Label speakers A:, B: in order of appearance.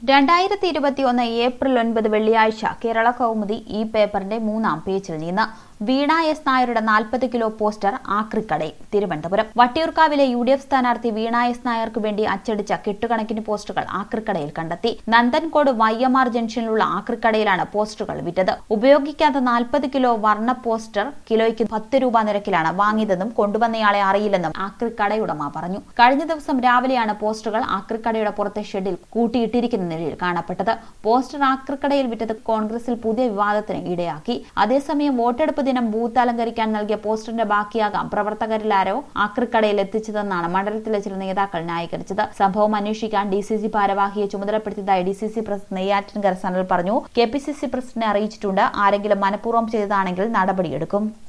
A: രണ്ടായിരത്തി ഇരുപത്തിയൊന്ന് ഏപ്രിൽ ഒൻപത് വെള്ളിയാഴ്ച കേരള കൗമുദി ഈ പേപ്പറിന്റെ മൂന്നാം പേജിൽ നിന്ന് വീണ എസ് നായരുടെ നാൽപ്പത് കിലോ പോസ്റ്റർ ആക്രിക്കടയിൽ തിരുവനന്തപുരം വട്ടിയൂർക്കാവിലെ യു ഡി എഫ് സ്ഥാനാർത്ഥി വീണ എസ് നായർക്ക് വേണ്ടി അച്ചടിച്ച കെട്ടുകണക്കിന് പോസ്റ്ററുകൾ ആക്രിക്കടയിൽ കണ്ടെത്തി നന്ദൻകോട് വൈ എം ആർ ജംഗ്ഷനിലുള്ള ആക്രിക്കടയിലാണ് പോസ്റ്ററുകൾ വിറ്റത് ഉപയോഗിക്കാത്ത നാൽപ്പത് കിലോ വർണ്ണ പോസ്റ്റർ കിലോയ്ക്ക് പത്ത് രൂപ നിരക്കിലാണ് വാങ്ങിയതെന്നും കൊണ്ടുവന്നയാളെ അറിയില്ലെന്നും ആക്രിക്കടയുടമ പറഞ്ഞു കഴിഞ്ഞ ദിവസം രാവിലെയാണ് പോസ്റ്ററുകൾ ആക്രിക്കടയുടെ പുറത്തെ ഷെഡിൽ കൂട്ടിയിട്ടിരിക്കുന്ന നിലയിൽ കാണപ്പെട്ടത് പോസ്റ്റർ ആക്രിക്കടയിൽ വിറ്റത് കോൺഗ്രസിൽ പുതിയ വിവാദത്തിന് ഇടയാക്കി അതേസമയം വോട്ടെടുപ്പ് ദിനം ബൂത്ത് അലങ്കരിക്കാൻ നൽകിയ പോസ്റ്ററിന്റെ ബാക്കിയാകാം പ്രവർത്തകരിലാരോ ആക്രിക്കടയിൽ എത്തിച്ചതെന്നാണ് മണ്ഡലത്തിലെ ചില നേതാക്കൾ ന്യായീകരിച്ചത് സംഭവം അന്വേഷിക്കാൻ ഡി സി സി ഭാരവാഹിയെ ചുമതലപ്പെടുത്തിയതായി D C C president Neyyattinkara Sanal പറഞ്ഞു കെ പി സി സി പ്രസിഡന്റിനെ അറിയിച്ചിട്ടുണ്ട് ആരെങ്കിലും മനഃപൂർവ്വം ചെയ്തതാണെങ്കിൽ നടപടിയെടുക്കും